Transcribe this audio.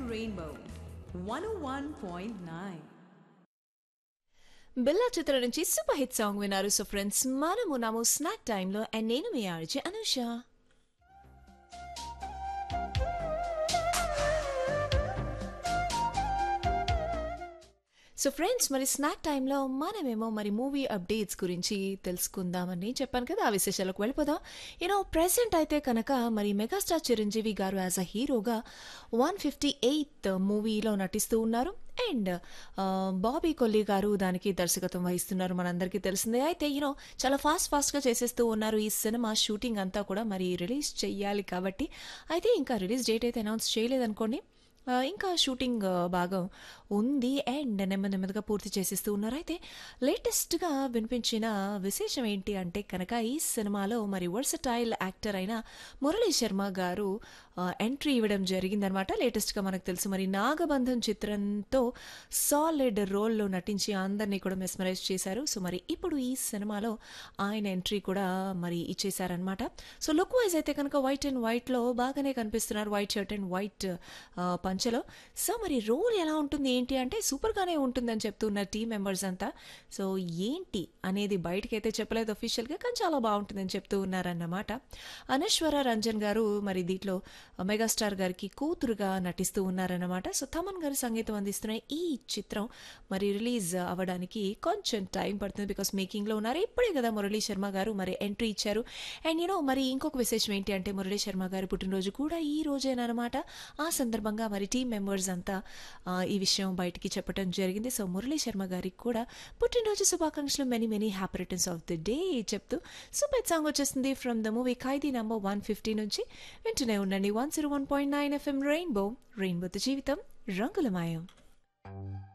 Rainbow 101.9. Billa చిత్రం నుంచి super hit song విన్నారు సో ఫ్రెండ్స్ మనము నాము స్నాక్ టైంలో అండ్ నేను మీ ఆర్జే అనుష సో ఫ్రెండ్స్ మరి స్నాక్ టైంలో మనమేమో మరి మూవీ అప్డేట్స్ గురించి తెలుసుకుందామని చెప్పాను కదా ఆ విశేషాలకు వెళ్ళిపోదాం యూనో ప్రెసెంట్ అయితే కనుక మరి మెగాస్టార్ చిరంజీవి గారు యాజ్ అ హీరోగా వన్ ఫిఫ్టీ ఎయిత్ మూవీలో నటిస్తూ ఉన్నారు అండ్ బాబీ కొల్లి గారు దానికి దర్శకత్వం వహిస్తున్నారు మనందరికీ తెలిసిందే అయితే యూనో చాలా ఫాస్ట్ ఫాస్ట్గా చేసేస్తూ ఉన్నారు ఈ సినిమా షూటింగ్ అంతా కూడా మరి రిలీజ్ చెయ్యాలి కాబట్టి అయితే ఇంకా రిలీజ్ డేట్ అయితే అనౌన్స్ చేయలేదనుకోండి ఆ, ఇంకా షూటింగ్ ఆ, బాగా ఉంది అండ్ నెమ్మది నెమ్మదిగా పూర్తి చేసేస్తూ ఉన్నారు అయితే లేటెస్ట్గా వినిపించిన విశేషం ఏంటి అంటే కనుక ఈ సినిమాలో మరి వర్సటైల్ యాక్టర్ అయిన మురళీ శర్మ గారు ఆ, ఎంట్రీ ఇవ్వడం జరిగిందనమాట లేటెస్ట్గా మనకు తెలుసు మరి నాగబంధం చిత్రంతో సాలిడ్ రోల్లో నటించి అందరినీ కూడా మెస్మరైజ్ చేశారు సో మరి ఇప్పుడు ఈ సినిమాలో ఆయన ఎంట్రీ కూడా మరి ఇచ్చేశారనమాట సో లుక్ వైజ్ అయితే కనుక వైట్ అండ్ వైట్లో బాగానే కనిపిస్తున్నారు వైట్ షర్ట్ అండ్ వైట్ పంచలో సో మరి రోల్ ఎలా ఉంటుంది ఏంటి అంటే సూపర్గానే ఉంటుందని చెప్తున్నారు టీం మెంబర్స్ అంతా సో ఏంటి అనేది బయటకైతే చెప్పలేదు అఫీషియల్గా కానీ చాలా బాగుంటుందని చెప్తూ ఉన్నారన్నమాట అనశ్వర రంజన్ గారు మరి దీంట్లో మెగాస్టార్ గారికి కూతురుగా నటిస్తూ ఉన్నారన్నమాట సో తమన్ గారు సంగీతం అందిస్తున్న ఈ చిత్రం మరి రిలీజ్ అవ్వడానికి కొంచెం టైం పడుతుంది బికాస్ మేకింగ్లో ఉన్నారు ఇప్పుడే కదా మురళీ శర్మ గారు మరి ఎంట్రీ ఇచ్చారు అండ్ యూనో మరి ఇంకొక విశేషం ఏంటి అంటే మురళీ శర్మ గారి పుట్టినరోజు కూడా ఈ రోజేనమాట ఆ సందర్భంగా మరి టీం మెంబర్స్ అంతా ఆ, ఈ విషయం బయటికి చెప్పడం జరిగింది సో మురళీ శర్మ గారికి కూడా పుట్టినరోజు శుభాకాంక్షలు many many happy returns of the day చెప్తూ సూపర్ సాంగ్ వచ్చేస్తుంది from the movie Khaidi number one fifty నుంచి వింటూనే ఉండండి one zero one point nine FM rainbow రెయిన్బోతో జీవితం రంగులమాయం